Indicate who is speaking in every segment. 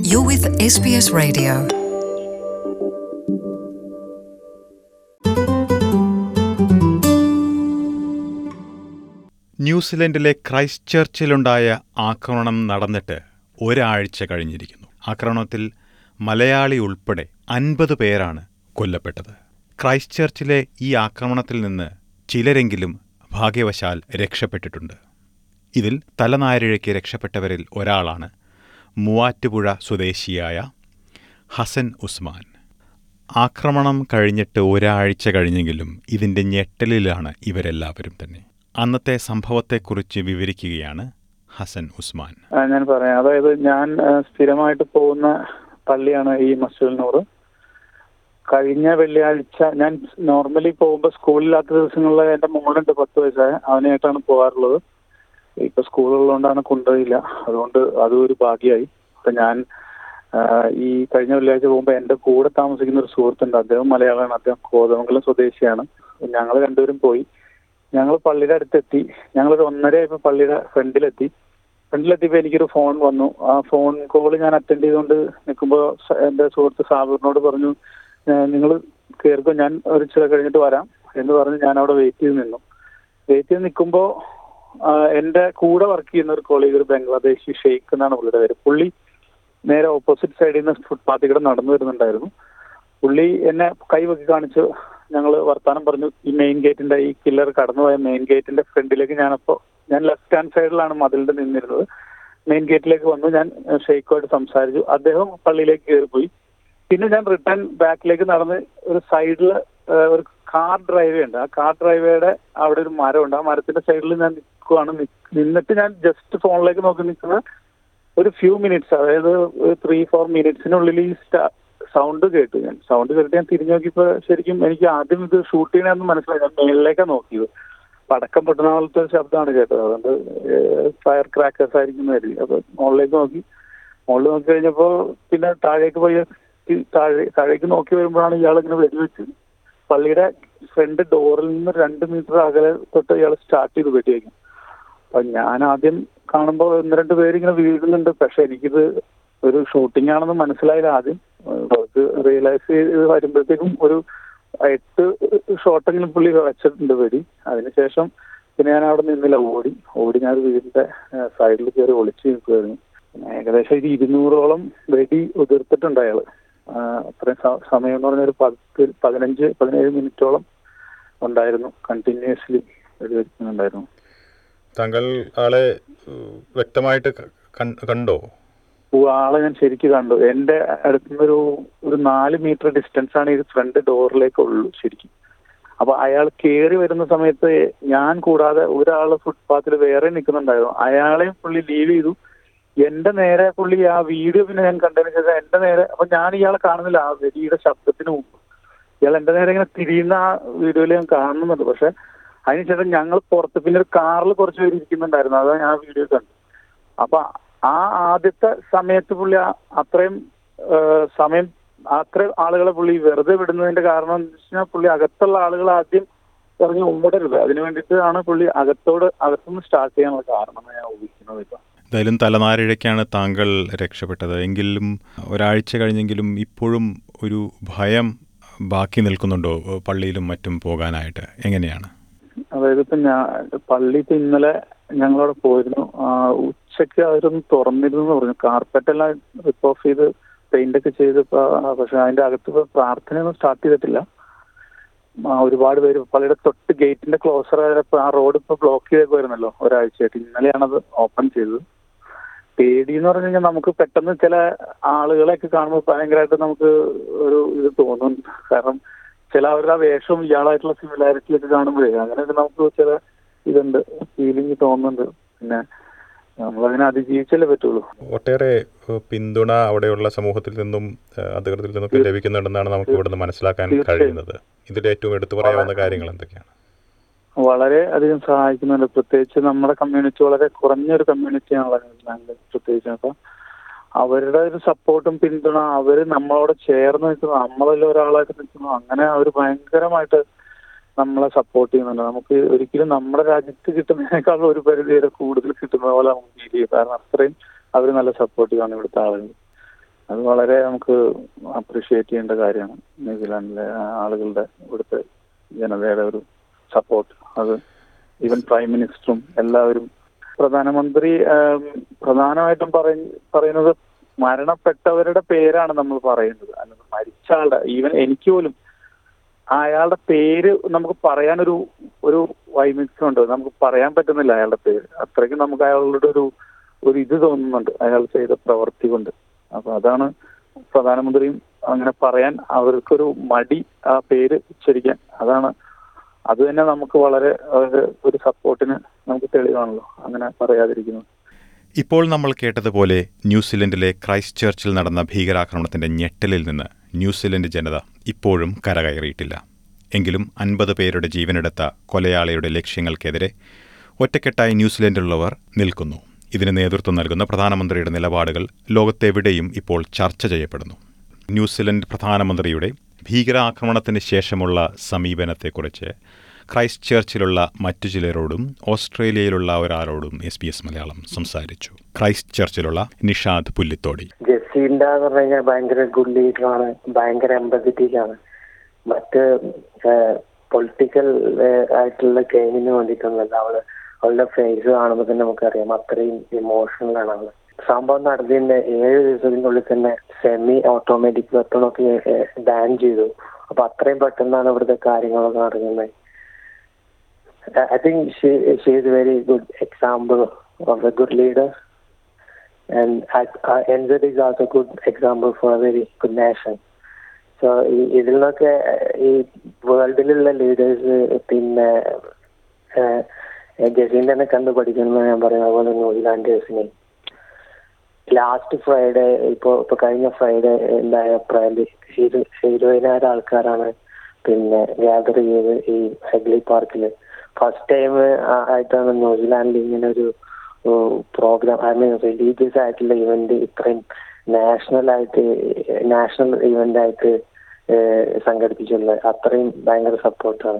Speaker 1: You're with SBS Radio.
Speaker 2: ന്യൂസിലൻഡിലെ ക്രൈസ്റ്റ് ചർച്ചിലുണ്ടായ ആക്രമണം നടന്നിട്ട് ഒരാഴ്ച കഴിഞ്ഞിരിക്കുന്നു ആക്രമണത്തിൽ മലയാളി ഉൾപ്പെടെ അൻപത് പേരാണ് കൊല്ലപ്പെട്ടത് ക്രൈസ്റ്റ് ചർച്ചിലെ ഈ ആക്രമണത്തിൽ നിന്ന് ചിലരെങ്കിലും ഭാഗ്യവശാൽ രക്ഷപ്പെട്ടിട്ടുണ്ട് ഇതിൽ തലനാരിഴയ്ക്ക് രക്ഷപ്പെട്ടവരിൽ ഒരാളാണ് മൂവാറ്റുപുഴ സ്വദേശിയായ ഹസൻ ഉസ്മാൻ ആക്രമണം കഴിഞ്ഞിട്ട് ഒരാഴ്ച കഴിഞ്ഞെങ്കിലും ഇതിൻ്റെ ഞെട്ടലിലാണ് ഇവരെല്ലാവരും തന്നെ അന്നത്തെ സംഭവത്തെക്കുറിച്ച് വിവരിക്കുകയാണ് ഹസൻ ഉസ്മാൻ
Speaker 3: ആ, ഞാൻ പറയാം അതായത് ഞാൻ ആ, സ്ഥിരമായിട്ട് പോകുന്ന പള്ളിയാണ് ഈ മസ്ജിദുൽ നൂറ് കഴിഞ്ഞ വെള്ളിയാഴ്ച ഞാൻ നോർമലി പോകുമ്പോൾ സ്കൂളില്ലാത്ത ദിവസങ്ങളിൽ എൻ്റെ മോളുണ്ട് പത്ത് വയസ്സായ അവനായിട്ടാണ് പോകാറുള്ളത് ഇപ്പൊ സ്കൂളുള്ളതുകൊണ്ടാണ് കൊണ്ടുപോയില്ല അതുകൊണ്ട് അതും ഒരു ഭാഗ്യമായി അപ്പൊ ഞാൻ ആ, ഈ കഴിഞ്ഞ വെള്ളിയാഴ്ച പോകുമ്പോൾ എൻ്റെ കൂടെ താമസിക്കുന്ന ഒരു സുഹൃത്തുണ്ട് അദ്ദേഹം മലയാളമാണ് അദ്ദേഹം കോതമംഗലം സ്വദേശിയാണ് ഞങ്ങൾ രണ്ടുപേരും പോയി ഞങ്ങൾ പള്ളിയുടെ അടുത്തെത്തി ഞങ്ങളൊരു ഒന്നര ആയപ്പോൾ പള്ളിയുടെ ഫ്രണ്ടിലെത്തി ഫ്രണ്ടിലെത്തിയപ്പോൾ എനിക്കൊരു ഫോൺ വന്നു ആ ഫോൺ കോൾ ഞാൻ അറ്റൻഡ് ചെയ്തുകൊണ്ട് നിൽക്കുമ്പോൾ എൻ്റെ സുഹൃത്ത് സാബിറിനോട് പറഞ്ഞു നിങ്ങൾ കയറിക്കോ ഞാൻ ഒരു ചില കഴിഞ്ഞിട്ട് വരാം എന്ന് പറഞ്ഞ് ഞാൻ അവിടെ വെയിറ്റ് ചെയ്ത് നിന്നു വെയിറ്റ് ചെയ്ത് നിൽക്കുമ്പോൾ എൻ്റെ കൂടെ വർക്ക് ചെയ്യുന്ന ഒരു കോളീഗ് ഒരു ബംഗ്ലാദേശി ഷെയ്ഖ് എന്നാണ് പുള്ളിയുടെ പേര് പുള്ളി നേരെ ഓപ്പോസിറ്റ് സൈഡിൽ നിന്ന് ഫുട്പാത്തിൽ കൂടെ നടന്നു വരുന്നുണ്ടായിരുന്നു പുള്ളി എന്നെ കൈവക്കി കാണിച്ച് ഞങ്ങൾ വർത്താനം പറഞ്ഞു ഈ മെയിൻ ഗേറ്റിന്റെ ഈ കില്ലർ കടന്നുപോയ മെയിൻ ഗേറ്റിന്റെ ഫ്രണ്ടിലേക്ക് ഞാനപ്പോ ഞാൻ ലെഫ്റ്റ് ഹാൻഡ് സൈഡിലാണ് മതിലിന്റെ നിന്നിരുന്നത് മെയിൻ ഗേറ്റിലേക്ക് വന്നു ഞാൻ ഷെയ്ഖുമായിട്ട് സംസാരിച്ചു അദ്ദേഹം പള്ളിയിലേക്ക് കയറിപ്പോയി പിന്നെ ഞാൻ റിട്ടേൺ ബാക്കിലേക്ക് നടന്ന് ഒരു സൈഡിൽ ഒരു കാർ ഡ്രൈവേ ഉണ്ട് ആ കാർ ഡ്രൈവേയുടെ അവിടെ ഒരു മരമുണ്ട് ആ മരത്തിന്റെ സൈഡിൽ ഞാൻ നിൽക്കുവാണ് നി- നിന്നിട്ട് ഞാൻ ജസ്റ്റ് ഫോണിലേക്ക് നോക്കി നിൽക്കുന്ന ഒരു ഫ്യൂ മിനിറ്റ്സ് അതായത് ത്രീ ഫോർ മിനിറ്റ്സിനുള്ളിൽ ഈ സൗണ്ട് കേട്ടു ഞാൻ സൗണ്ട് കേട്ടിട്ട് ഞാൻ തിരിഞ്ഞു നോക്കിയപ്പോ ശരിക്കും എനിക്ക് ആദ്യം ഇത് ഷൂട്ട് ചെയ്യണമെന്ന് മനസ്സിലായി ഞാൻ മേളിലേക്കാണ് നോക്കിയത് പടക്കം പൊട്ടുന്ന പോലത്തെ ഒരു ശബ്ദമാണ് കേട്ടത് അതുകൊണ്ട് ഫയർ ക്രാക്കേഴ്സ് ആയിരിക്കും കരുതി അപ്പൊ മുകളിലേക്ക് നോക്കി മുകളിൽ നോക്കി കഴിഞ്ഞപ്പോ പിന്നെ താഴേക്ക് പോയി ഈ താഴെ താഴേക്ക് നോക്കി വരുമ്പോഴാണ് ഇയാൾ ഇങ്ങനെ വെടിവെച്ച് പള്ളിയുടെ ഫ്രണ്ട് ഡോറിൽ നിന്ന് രണ്ട് മീറ്റർ അകലെ തൊട്ട് ഇയാൾ സ്റ്റാർട്ട് ചെയ്ത് വെടിവെക്കും അപ്പൊ ഞാൻ ആദ്യം കാണുമ്പോൾ ഒന്ന് രണ്ട് പേര് ഇങ്ങനെ വീഴുന്നുണ്ട് പക്ഷെ എനിക്കിത് ഒരു ഷൂട്ടിംഗ് ആണെന്ന് മനസ്സിലായില്ല ആദ്യം അവർക്ക് റിയലൈസ് ചെയ്ത് വരുമ്പോഴത്തേക്കും ഒരു എട്ട് ഷോട്ടെങ്കിലും പുള്ളി വെച്ചിട്ടുണ്ട് വെടി അതിനുശേഷം പിന്നെ ഞാൻ അവിടെ നിന്നില്ല ഓടി ഓടി ഞാൻ ഒരു വീടിന്റെ സൈഡിൽ കയറി ഒളിച്ചു നിൽക്കുമായിരുന്നു പിന്നെ ഏകദേശം ഒരു ഇരുന്നൂറോളം വെടി ഉതിർത്തിട്ടുണ്ട് അയാള് ആ, അത്രയും സ- സമയം എന്ന് പറഞ്ഞ ഒരു പത്ത് പതിനഞ്ച് പതിനേഴ് മിനിറ്റോളം ഉണ്ടായിരുന്നു കണ്ടിന്യൂസ്ലി വെടി വെക്കുന്നുണ്ടായിരുന്നു
Speaker 2: താങ്കൾ ആളെ ഏഹ്, വ്യക്തമായിട്ട് ക- കൺ- കണ്ടോ
Speaker 3: ഓ, ആളെ ഞാൻ ശരിക്കും കണ്ടു എന്റെ അടുത്തുനിന്ന് ഒരു ഒരു നാല് മീറ്റർ ഡിസ്റ്റൻസ് ആണ് ഈ ഫ്രണ്ട് ഡോറിലേക്ക് ഉള്ളൂ ശരിക്കും അപ്പൊ അയാൾ കയറി വരുന്ന സമയത്ത് ഞാൻ കൂടാതെ ഒരാൾ ഫുട്പാത്തിൽ വേറെ നിൽക്കുന്നുണ്ടായിരുന്നു അയാളെയും പുള്ളി ലീവ് ചെയ്തു എന്റെ നേരെ പുള്ളി ആ വീഡിയോ പിന്നെ ഞാൻ കണ്ടതിന് ശേഷം എന്റെ നേരെ അപ്പൊ ഞാൻ ഇയാളെ കാണുന്നില്ല ആ വെടിയുടെ ശബ്ദത്തിന് മുമ്പ് ഇയാൾ എന്റെ നേരെ ഇങ്ങനെ തിരിയുന്ന ആ വീഡിയോയിൽ ഞാൻ കാണുന്നുണ്ട് പക്ഷെ അതിനുശേഷം ഞങ്ങൾ പുറത്ത് പിന്നെ ഒരു കാറിൽ കുറച്ച് പേര് ഇരിക്കുന്നുണ്ടായിരുന്നു അതാ ഞാൻ ആ വീഡിയോ കണ്ടു അപ്പൊ ആ ആദ്യത്തെ സമയത്ത് പുള്ളി ആ- അത്രയും ആ, സമയം അത്രയും ആളുകളെ പുള്ളി വെറുതെ വിടുന്നതിന്റെ കാരണം എന്ന് വെച്ചാൽ പുള്ളി അകത്തുള്ള ആളുകൾ ആദ്യം ഇറങ്ങി ഓടരുത് അതിനു വേണ്ടിയിട്ടാണ് പുള്ളി അകത്തോട് അകത്തുനിന്ന് സ്റ്റാർട്ട് ചെയ്യാനുള്ള കാരണം എന്ന് ഞാൻ ഊഹിക്കുന്നത് ഇപ്പൊ
Speaker 2: എന്തായാലും തലനാരിഴയ്ക്കാണ് താങ്കൾ രക്ഷപ്പെട്ടത് എങ്കിലും ഒരാഴ്ച കഴിഞ്ഞെങ്കിലും ഇപ്പോഴും ഒരു ഭയം ബാക്കി നിൽക്കുന്നുണ്ടോ ഏഹ്, പള്ളിയിലും മറ്റും പോകാനായിട്ട് എങ്ങനെയാണ്
Speaker 3: അതായത് ഇപ്പൊ ഞാൻ പള്ളി ഇപ്പൊ ഇന്നലെ ഞങ്ങളവിടെ പോയിരുന്നു ആ, ഉച്ചയ്ക്ക് അവരൊന്ന് തുറന്നിരുന്നു എന്ന് പറഞ്ഞു കാർപ്പറ്റ് എല്ലാം റിപ്പ് ഓഫ് ചെയ്ത് പെയിന്റ് ഒക്കെ ചെയ്ത് ഇപ്പൊ, ആ, പക്ഷെ അതിന്റെ അകത്ത് ഇപ്പൊ പ്രാർത്ഥനയൊന്നും സ്റ്റാർട്ട് ചെയ്തിട്ടില്ല ആ, ഒരുപാട് പേര് പള്ളിയുടെ തൊട്ട് ഗേറ്റിന്റെ ക്ലോസർ ആയപ്പോ ആ റോഡ് ഇപ്പൊ ബ്ലോക്ക് ചെയ്തേക്കുമായിരുന്നല്ലോ ഒരാഴ്ചയായിട്ട് ഇന്നലെയാണത് ഓപ്പൺ ചെയ്തത് പേടി എന്ന് പറഞ്ഞു കഴിഞ്ഞാൽ നമുക്ക് പെട്ടെന്ന് ചില ആളുകളെയൊക്കെ കാണുമ്പോൾ ഭയങ്കരമായിട്ട് നമുക്ക് ഒരു ഇത് തോന്നും കാരണം ചില അവരുടെ ആ വേഷവും ഇയാളായിട്ടുള്ള സിമിലാരിറ്റി ഒക്കെ കാണുമ്പോഴേ അങ്ങനെയൊക്കെ നമുക്ക് ചില ഇതുണ്ട് ഫീലിംഗ് തോന്നുന്നുണ്ട് പിന്നെ നമ്മളതിനെ അതിജീവിച്ചല്ലേ പറ്റുള്ളൂ
Speaker 2: ഒട്ടേറെ ഏഹ്, പിന്തുണ അവിടെയുള്ള സമൂഹത്തിൽ നിന്നും ഏഹ്, അധികൃതരിൽ നിന്നൊക്കെ ലഭിക്കുന്നുണ്ടെന്നാണ് നമുക്ക് ഇവിടുന്ന് മനസ്സിലാക്കാൻ
Speaker 3: തീർച്ചയായും.
Speaker 2: കഴിയുന്നത് ഇതിൽ ഏറ്റവും എടുത്തു പറയാവുന്ന കാര്യങ്ങൾ എന്തൊക്കെയാണ്
Speaker 3: വളരെ അധികം സഹായിക്കുന്നുണ്ട് പ്രത്യേകിച്ച് നമ്മുടെ കമ്മ്യൂണിറ്റി വളരെ കുറഞ്ഞൊരു കമ്മ്യൂണിറ്റിയാണല്ലോ ഞങ്ങൾ പ്രത്യേകിച്ച് അപ്പൊ അവരുടെ ഒരു സപ്പോർട്ടും പിന്തുണ അവര് നമ്മളോട് ചേർന്ന് നിൽക്കുന്നു നമ്മളെല്ലാം ഒരാളായിട്ട് നിൽക്കുന്നു അങ്ങനെ അവർ ഭയങ്കരമായിട്ട് നമ്മളെ സപ്പോർട്ട് ചെയ്യുന്നുണ്ട് നമുക്ക് ഒരിക്കലും നമ്മുടെ രാജ്യത്ത് കിട്ടുന്നതിനേക്കാൾ ഒരു പരിധി വരെ കൂടുതൽ കിട്ടുന്ന പോലെ നമുക്ക് ഫീൽ ചെയ്യും കാരണം അത്രയും അവർ നല്ല സപ്പോർട്ടീവാണ് ഇവിടുത്തെ ആളുകൾ അത് വളരെ നമുക്ക് അപ്രീഷിയേറ്റ് ചെയ്യേണ്ട കാര്യമാണ് ന്യൂസിലാൻഡിലെ ആ, ആളുകളുടെ ഇവിടുത്തെ ജനതയുടെ ഒരു സപ്പോർട്ട് അത് ഈവൻ പ്രൈം മിനിസ്റ്ററും എല്ലാവരും പ്രധാനമന്ത്രി ആം, പ്രധാനമായിട്ടും പറയ- പറയുന്നത് മരണപ്പെട്ടവരുടെ പേരാണ് നമ്മൾ പറയുന്നത് അല്ലാതെ മരിച്ച ആളുടെ ഈവൻ എനിക്ക് പോലും അയാളുടെ പേര് നമുക്ക് പറയാനൊരു ഒരു വൈമിക്യമുണ്ട് നമുക്ക് പറയാൻ പറ്റുന്നില്ല അയാളുടെ പേര് അത്രയ്ക്കും നമുക്ക് അയാളുടെ ഒരു ഒരു ഇത് തോന്നുന്നുണ്ട് അയാൾ ചെയ്ത പ്രവൃത്തി കൊണ്ട് അപ്പൊ അതാണ് പ്രധാനമന്ത്രിയും അങ്ങനെ പറയാൻ അവർക്കൊരു മടി ആ പേര് ഉച്ചരിക്കാൻ അതാണ് അത് തന്നെ നമുക്ക് വളരെ ഒരു ഒരു സപ്പോർട്ടിന് നമുക്ക് തെളിവാണല്ലോ അങ്ങനെ പറയാതിരിക്കുന്നത്
Speaker 2: ഇപ്പോൾ നമ്മൾ കേട്ടതുപോലെ ന്യൂസിലൻഡിലെ ക്രൈസ്റ്റ് ചർച്ചിൽ നടന്ന ഭീകരാക്രമണത്തിന്റെ ഞെട്ടലിൽ നിന്ന് ന്യൂസിലൻഡ് ജനത ഇപ്പോഴും കരകയറിയിട്ടില്ല എങ്കിലും അൻപത് പേരുടെ ജീവനെടുത്ത കൊലയാളിയുടെ ലക്ഷ്യങ്ങൾക്കെതിരെ ഒറ്റക്കെട്ടായി ന്യൂസിലൻഡിലുള്ളവർ നിൽക്കുന്നു ഇതിന് നേതൃത്വം നൽകുന്ന പ്രധാനമന്ത്രിയുടെ നിലപാടുകൾ ലോകത്തെവിടെയും ഇപ്പോൾ ചർച്ച ചെയ്യപ്പെടുന്നു ന്യൂസിലൻഡ് പ്രധാനമന്ത്രിയുടെ ഭീകരാക്രമണത്തിന് ശേഷമുള്ള സമീപനത്തെക്കുറിച്ച് ക്രൈസ്റ്റ് ചർച്ചിലുള്ള മറ്റു ചിലരോടും ഓസ്ട്രേലിയയിലുള്ള ഒരാളോടും എസ് ബി എസ് മലയാളം സംസാരിച്ചു ക്രൈസ്റ്റ് ചർച്ചിലുള്ള നിഷാദ് പുല്ലിത്തോടി
Speaker 4: ജസീന്ത എന്ന് പറഞ്ഞു കഴിഞ്ഞാൽ ഭയങ്കര ഗുഡ് ലീഡറാണ് ഭയങ്കര എമ്പതറ്റിക് ആണ് മറ്റ് പൊളിറ്റിക്കൽ ആയിട്ടുള്ള ഗെയിമിന് വേണ്ടിയിട്ടൊന്നുമല്ല അവള് അവളുടെ ഫേസ് കാണുമ്പോൾ തന്നെ നമുക്കറിയാം അത്രയും ഇമോഷണൽ ആണ് അവള് സംഭവം നടന്നതിന്റെ ഏഴ് ദിവസത്തിനുള്ളിൽ തന്നെ സെമി ഓട്ടോമാറ്റിക് വെപ്പണൊക്കെ ബാൻ ചെയ്തു അപ്പൊ അത്രയും പെട്ടെന്നാണ് ഇവിടുത്തെ കാര്യങ്ങളൊക്കെ നടക്കുന്നത് I think she she is a very good example of a good leader, and I, uh, NZ is also a good example for a very good nation. So ഇതിൽ നിന്നൊക്കെ ഈ വേൾഡിലുള്ള ലീഡേഴ്സ് പിന്നെ ജസീന്റനെ കണ്ടു പഠിക്കണമെന്ന് ഞാൻ പറയുന്നത് അതുപോലെ ന്യൂസിലാൻഡേഴ്സിനെ ലാസ്റ്റ് ഫ്രൈഡേ ഇപ്പോ ഇപ്പൊ കഴിഞ്ഞ ഫ്രൈഡേ ഉണ്ടായ പ്രായത്തിൽ ഇരുപതിനായിരം ആൾക്കാരാണ് പിന്നെ ഗ്യാദർ ചെയ്ത് ഈ ഹെഗ്ലി പാർക്കിൽ ഫസ്റ്റ് ടൈം ആയിട്ടാണ് ന്യൂസിലാൻഡിൽ ഇങ്ങനെ ഒരു പ്രോഗ്രാം ഐ മീൻ റിലീജിയസ് ആയിട്ടുള്ള ഇവന്റ് ഇത്രയും നാഷണൽ ആയിട്ട് നാഷണൽ ഇവന്റ് ആയിട്ട് സംഘടിപ്പിച്ചുള്ളത് അത്രയും ഭയങ്കര സപ്പോർട്ടാണ്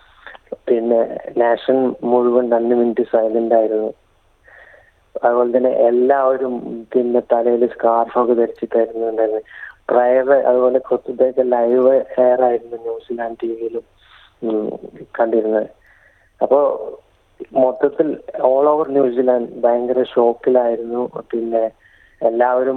Speaker 4: പിന്നെ നാഷൻ മുഴുവൻ രണ്ട് മിനിറ്റ് സൈലന്റ് ആയിരുന്നു അതുപോലെ തന്നെ എല്ലാവരും പിന്നെ തലയിൽ സ്കാർഫൊക്കെ ധരിച്ചിട്ടായിരുന്നു ഉണ്ടായിരുന്നത് പ്രയർ അതുപോലെ കൊത്തുബയൊക്കെ ലൈവ് എയർ ആയിരുന്നു ന്യൂസിലാൻഡ് ടി വിയിലും കണ്ടിരുന്നത് അപ്പോ മൊത്തത്തിൽ ഓൾ ഓവർ ന്യൂസിലാൻഡ് ഭയങ്കര ഷോക്കിലായിരുന്നു പിന്നെ എല്ലാവരും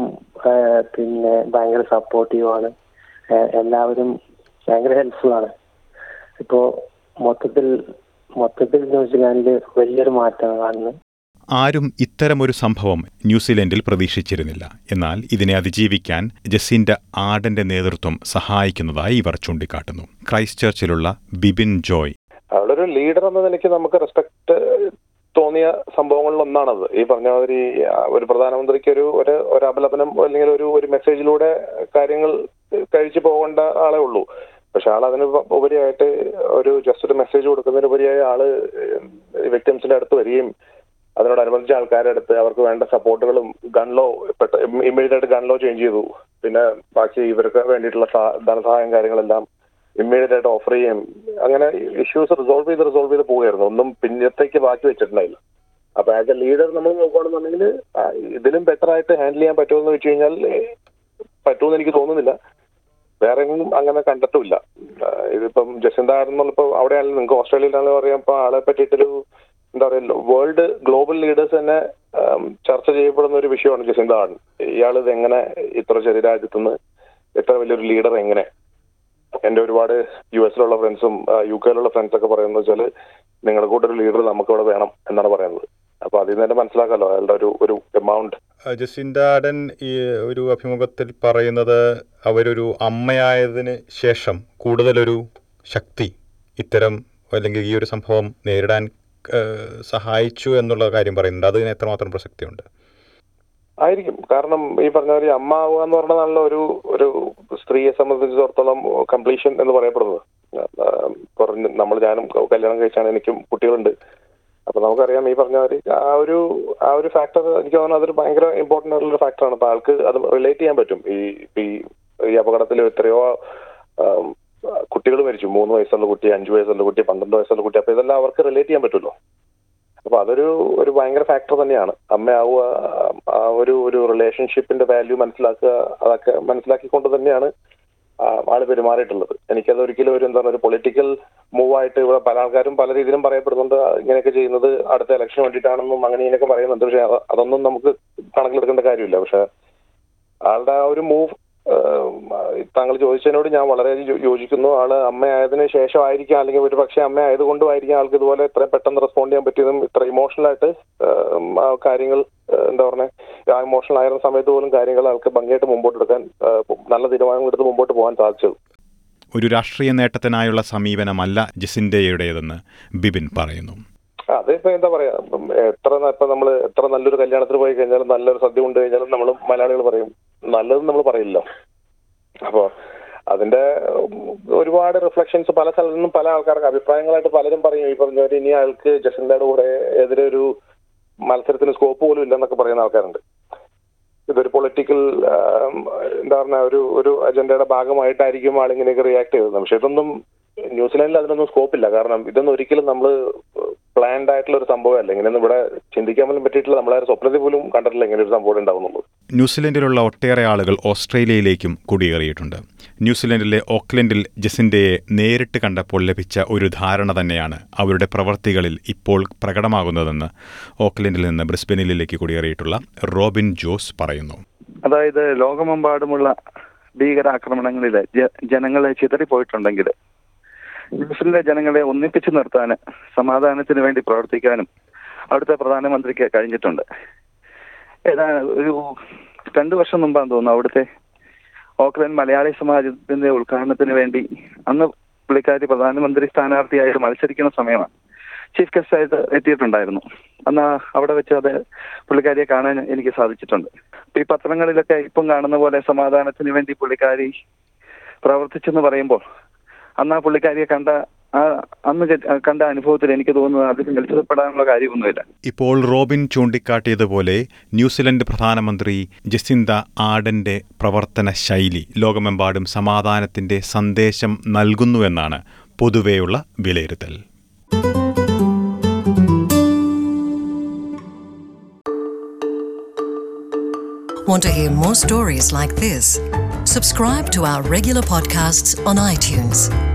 Speaker 4: പിന്നെ ഭയങ്കര സപ്പോർട്ടീവാണ് എല്ലാവരും ഭയങ്കര ഹെൽപ്ഫുൾ ആണ് ഇപ്പോ മൊത്തത്തിൽ മൊത്തത്തിൽ ന്യൂസിലാൻഡിൽ വലിയൊരു മാറ്റമാണ് കാണുന്നത്
Speaker 2: ആരും ഇത്തരമൊരു സംഭവം ന്യൂസിലൻഡിൽ പ്രതീക്ഷിച്ചിരുന്നില്ല എന്നാൽ ഇതിനെ അതിജീവിക്കാൻ ജസിന്റെ ആഡന്റെ നേതൃത്വം സഹായിക്കുന്നതായി ഇവർ ചൂണ്ടിക്കാട്ടുന്നു ക്രൈസ്റ്റ് ചർച്ചിലുള്ള ബിബിൻ ജോയ്
Speaker 5: അവളൊരു ലീഡർ എന്ന നിലയ്ക്ക് നമുക്ക് റെസ്പെക്ട് തോന്നിയ സംഭവങ്ങളിൽ ഒന്നാണത് ഈ പറഞ്ഞ മാതിരി ഒരു പ്രധാനമന്ത്രിക്ക് ഒരു ഒരു ഒരു അപലപനം അല്ലെങ്കിൽ ഒരു ഒരു മെസ്സേജിലൂടെ കാര്യങ്ങൾ കഴിച്ചു പോകേണ്ട ആളെ ഉള്ളൂ പക്ഷെ ആൾ അതിന് ഉപരിയായിട്ട് ഒരു ജസ്റ്റ് ഒരു മെസ്സേജ് കൊടുക്കുന്നതിന് ഉപരിയായി ആള് വിക്ടിംസിന്റെ അടുത്ത് വരികയും അതിനോടനുബന്ധിച്ച ആൾക്കാരുടെ അടുത്ത് അവർക്ക് വേണ്ട സപ്പോർട്ടുകളും ഗൺ ലോ ഇമ്മീഡിയറ്റ് ആയിട്ട് ഗൺ ലോ ചേഞ്ച് ചെയ്തു പിന്നെ ബാക്കി ഇവർക്ക് വേണ്ടിയിട്ടുള്ള ധനസഹായം കാര്യങ്ങളെല്ലാം ഇമ്മീഡിയറ്റ് ആയിട്ട് ഓഫർ ചെയ്യും അങ്ങനെ ഇഷ്യൂസ് റിസോൾവ് ചെയ്ത് റിസോൾവ് ചെയ്ത് പോവുകയായിരുന്നു ഒന്നും പിന്നത്തേക്ക് ബാക്കി വെച്ചിട്ടുണ്ടായില്ല അപ്പൊ ആസ് എ ലീഡർ നമ്മൾ നോക്കുകയാണെന്നുണ്ടെങ്കിൽ ഇതിലും ബെറ്റർ ആയിട്ട് ഹാൻഡിൽ ചെയ്യാൻ പറ്റുമെന്ന് വെച്ച് കഴിഞ്ഞാൽ പറ്റുമെന്ന് എനിക്ക് തോന്നുന്നില്ല വേറെ എങ്ങും അങ്ങനെ കണ്ടിട്ടുമില്ല ഇതിപ്പം ജസിന്ത ആണെന്നുള്ളപ്പോൾ അവിടെയാണെങ്കിലും നിങ്ങൾക്ക് ഓസ്ട്രേലിയയിലാണെങ്കിലും അറിയാം ഇപ്പൊ ആളെ പറ്റിയിട്ടൊരു എന്താ പറയുക വേൾഡ് ഗ്ലോബൽ ലീഡേഴ്സ് തന്നെ ചർച്ച ചെയ്യപ്പെടുന്ന ഒരു വിഷയമാണ് ജസിന്ത ആടൻ ഇയാൾ ഇത് എങ്ങനെ ഇത്ര ചെറിയ രാജ്യത്തുനിന്ന് ഇത്ര വലിയൊരു ലീഡർ എങ്ങനെ എന്റെ ഒരുപാട് യു എസിലുള്ള ഫ്രണ്ട്സും യു കെയിലുള്ള ഫ്രണ്ട്സ് ഒക്കെ പറയുന്നത് വെച്ചാൽ നിങ്ങളുടെ കൂടെ ഒരു ലീഡർ നമുക്ക് ഇവിടെ വേണം എന്നാണ് പറയുന്നത് അപ്പൊ അതിൽ നിന്ന് തന്നെ മനസ്സിലാക്കാമല്ലോ അയാളുടെ ഒരു ഒരു എമൗണ്ട്
Speaker 2: ജസിൻഡാഡൻ ഈ ഒരു അഭിമുഖത്തിൽ പറയുന്നത് അവരൊരു അമ്മയായതിന് ശേഷം കൂടുതലൊരു ശക്തി ഇത്തരം അല്ലെങ്കിൽ ഈ ഒരു സംഭവം നേരിടാൻ സഹായിച്ചു എന്നുള്ള കാര്യം പറയുന്നുണ്ട് അതിന് എത്രമാത്രം പ്രസക്തിയുണ്ട്
Speaker 5: ആയിരിക്കും കാരണം ഈ പറഞ്ഞ ഒരു അമ്മ ആവുക എന്ന് പറഞ്ഞതാണല്ലോ ഒരു ഒരു സ്ത്രീയെ സംബന്ധിച്ചിടത്തോളം കംപ്ലീഷൻ എന്ന് പറയപ്പെടുന്നത് പറഞ്ഞ് നമ്മൾ ഞാനും കല്യാണം കഴിച്ചാണ് എനിക്കും കുട്ടികളുണ്ട് അപ്പൊ നമുക്കറിയാം ഈ പറഞ്ഞ ഒരു ആ ഒരു ആ ഒരു ഫാക്ടർ എനിക്ക് തോന്നുന്നു അതൊരു ഭയങ്കര ഇമ്പോർട്ടന്റ് ആയിട്ടുള്ള ഫാക്ടറാണ് അപ്പൊ ആൾക്ക് അത് റിലേറ്റ് ചെയ്യാൻ പറ്റും ഈ ഈ ഈ അപകടത്തിൽ എത്രയോ കുട്ടികൾ മരിച്ചു മൂന്ന് വയസ്സുള്ള കുട്ടി അഞ്ചു വയസ്സുള്ള കുട്ടി പന്ത്രണ്ട് വയസ്സുള്ള കുട്ടി അപ്പൊ ഇതെല്ലാം അവർക്ക് റിലേറ്റ് ചെയ്യാൻ പറ്റുമല്ലോ അപ്പൊ അതൊരു ഒരു ഭയങ്കര ഫാക്ടർ തന്നെയാണ് അമ്മയാവുക ആ ഒരു ഒരു റിലേഷൻഷിപ്പിന്റെ വാല്യൂ മനസ്സിലാക്കുക അതൊക്കെ മനസ്സിലാക്കിക്കൊണ്ട് തന്നെയാണ് ആ ആള് പെരുമാറിയിട്ടുള്ളത് എനിക്കത് ഒരിക്കലും ഒരു എന്താണ് ഒരു പൊളിറ്റിക്കൽ മൂവായിട്ട് ഇവിടെ പല ആൾക്കാരും പല രീതിയിലും പറയപ്പെടുന്നുണ്ട് ഇങ്ങനെയൊക്കെ ചെയ്യുന്നത് അടുത്ത ഇലക്ഷന് വേണ്ടിയിട്ടാണെന്നും അങ്ങനെ ഇങ്ങനെയൊക്കെ പറയുന്നുണ്ട് പക്ഷെ അത് അതൊന്നും നമുക്ക് കണക്കിലെടുക്കേണ്ട കാര്യമില്ല പക്ഷെ ആളുടെ ആ ഒരു മൂവ് താങ്കൾ ചോദിച്ചതിനോട് ഞാൻ വളരെ യോ- യോജിക്കുന്നു ആള് അമ്മയായതിനു ശേഷമായിരിക്കാം അല്ലെങ്കിൽ ഒരു പക്ഷേ അമ്മ ആയതുകൊണ്ടും ആയിരിക്കാം ആൾക്ക് ഇതുപോലെ ഇത്രയും പെട്ടെന്ന് റെസ്പോണ്ട് ചെയ്യാൻ പറ്റിയതും ഇത്ര ഇമോഷണൽ ആയിട്ട് ആം, ആ കാര്യങ്ങൾ ആ, എന്താ പറയുക ആ ഇമോഷണൽ ആയിരുന്ന സമയത്ത് പോലും കാര്യങ്ങൾ ആൾക്ക് ഭംഗിയായിട്ട് മുമ്പോട്ട് എടുക്കാൻ ആ, നല്ല തീരുമാനങ്ങൾ എടുത്ത് മുമ്പോട്ട് പോകാൻ സാധിച്ചത്
Speaker 2: ഒരു രാഷ്ട്രീയ നേട്ടത്തിനായുള്ള സമീപനമല്ല ജസിൻ്റെയുടേതെന്ന് ബിബിൻ പറയുന്നു
Speaker 5: ആ, അതിപ്പോ എന്താ പറയാ ഇപ്പം എത്ര ന- ഇപ്പൊ നമ്മള് എത്ര നല്ലൊരു കല്യാണത്തിന് പോയി കഴിഞ്ഞാലും നല്ലൊരു സദ്യ കൊണ്ട് കഴിഞ്ഞാലും നമ്മൾ മലയാളികൾ പറയും നല്ലതെന്ന് നമ്മൾ പറയില്ല അപ്പോ അതിന്റെ ഉം, ഒരുപാട് റിഫ്ലക്ഷൻസ് പല സ്ഥലത്തു നിന്നും പല ആൾക്കാർക്ക് അഭിപ്രായങ്ങളായിട്ട് പലരും പറയും ഈ പറഞ്ഞ പോലെ ഇനി അയാൾക്ക് ജസിന്തയുടെ കൂടെ എതിരെ ഒരു മത്സരത്തിന് സ്കോപ്പ് പോലും ഇല്ലെന്നൊക്കെ പറയുന്ന ആൾക്കാരുണ്ട് ഇതൊരു പൊളിറ്റിക്കൽ എന്താ പറഞ്ഞ ഒരു ഒരു അജണ്ടയുടെ ഭാഗമായിട്ടായിരിക്കും ആളിങ്ങനെയൊക്കെ റിയാക്ട് ചെയ്തത് പക്ഷെ ഇതൊന്നും ന്യൂസിലാൻഡിൽ അതിനൊന്നും സ്കോപ്പ് ഇല്ല കാരണം ഇതൊന്നും ഒരിക്കലും നമ്മൾ പ്ലാൻഡ് ആയിട്ടുള്ള ഒരു സംഭവമല്ല ഇങ്ങനെയൊന്നും ഇവിടെ ചിന്തിക്കാൻ പോലും പറ്റിയിട്ടില്ല നമ്മളെ സ്വപ്നത്തിൽ പോലും കണ്ടിട്ടില്ല ഇങ്ങനെ ഒരു സംഭവം ഉണ്ടാവുന്നുള്ളത്
Speaker 2: ന്യൂസിലൻഡിലുള്ള ഒട്ടേറെ ആളുകൾ ഓസ്ട്രേലിയയിലേക്കും കുടിയേറിയിട്ടുണ്ട് ന്യൂസിലൻഡിലെ ഓക്ലൻഡിൽ ജസിൻ്റെയെ നേരിട്ട് കണ്ടപ്പോൾ ലഭിച്ച ഒരു ധാരണ തന്നെയാണ് അവരുടെ പ്രവൃത്തികളിൽ ഇപ്പോൾ പ്രകടമാകുന്നതെന്ന് ഓക്ലൻഡിൽ നിന്ന് ബ്രിസ്ബനിലേക്ക് കുടിയേറിയിട്ടുള്ള റോബിൻ ജോസ് പറയുന്നു
Speaker 3: അതായത് ലോകമെമ്പാടുമുള്ള ഭീകരാക്രമണങ്ങളിൽ ജനങ്ങളെ ചിതറിപ്പോയിട്ടുണ്ടെങ്കിൽ ന്യൂസിലെ ജനങ്ങളെ ഒന്നിപ്പിച്ചു നിർത്താൻ സമാധാനത്തിന് വേണ്ടി പ്രവർത്തിക്കാനും അവിടുത്തെ പ്രധാനമന്ത്രിക്ക് കഴിഞ്ഞിട്ടുണ്ട് ഏതാ ഒരു രണ്ടു വർഷം മുമ്പാന്ന് തോന്നുന്നു അവിടുത്തെ ഓക്ലൻഡ് മലയാളി സമാജത്തിന്റെ ഉദ്ഘാടനത്തിന് വേണ്ടി അന്ന് പുള്ളിക്കാരി പ്രധാനമന്ത്രി സ്ഥാനാർത്ഥിയായിട്ട് മത്സരിക്കുന്ന സമയമാണ് ചീഫ് ഗസ്റ്റ് ആയിട്ട് എത്തിയിട്ടുണ്ടായിരുന്നു അന്ന് അവിടെ വെച്ച് അത് പുള്ളിക്കാരിയെ കാണാൻ എനിക്ക് സാധിച്ചിട്ടുണ്ട് ഇപ്പൊ ഈ പത്രങ്ങളിലൊക്കെ ഇപ്പം കാണുന്ന പോലെ സമാധാനത്തിന് വേണ്ടി പുള്ളിക്കാരി പ്രവർത്തിച്ചെന്ന് പറയുമ്പോൾ അന്ന് ആ പുള്ളിക്കാരിയെ കണ്ട ആ അന്ന് കെ- കണ്ട അനുഭവത്തിൽ എനിക്ക് തോന്നുന്നത് അതിൽ അത്ഭുതപ്പെടാനുള്ള കാര്യമൊന്നുമില്ല
Speaker 2: ഇപ്പോൾ റോബിൻ ചൂണ്ടിക്കാട്ടിയതുപോലെ ന്യൂസിലൻഡ് പ്രധാനമന്ത്രി ജസിന്ത ആഡന്റെ പ്രവർത്തന ശൈലി ലോകമെമ്പാടും സമാധാനത്തിന്റെ സന്ദേശം നൽകുന്നുവെന്നാണ് പൊതുവെയുള്ള വിലയിരുത്തൽ
Speaker 1: Want to hear more stories like this? Subscribe to our regular podcasts on iTunes.